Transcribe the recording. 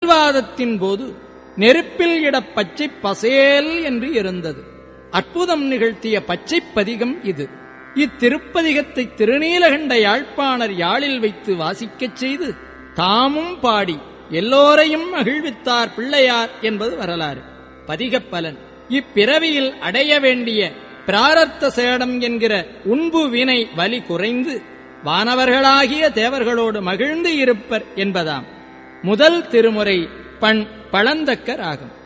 அனல்வாதத்தின் போது நெருப்பில் இட பச்சை பசேல் என்று இருந்தது அற்புதம் நிகழ்த்திய பச்சைப் பதிகம் இது இத்திருப்பதிகத்தை திருநீலகண்ட யாழ்ப்பாணர் யாழில் வைத்து வாசிக்கச் செய்து தாமும் பாடி எல்லோரையும் மகிழ்வித்தார் பிள்ளையார் என்பது வரலாறு பதிகப் பலன் இப்பிறவியில் அடைய வேண்டிய பிராரத்த சேடம் என்கிற உண்பு வினை வலி குறைந்து வானவர்களாகிய தேவர்களோடு மகிழ்ந்து இருப்பர் என்பதாம் முதல் திருமுறை பண் பழந்தக்க ராகம்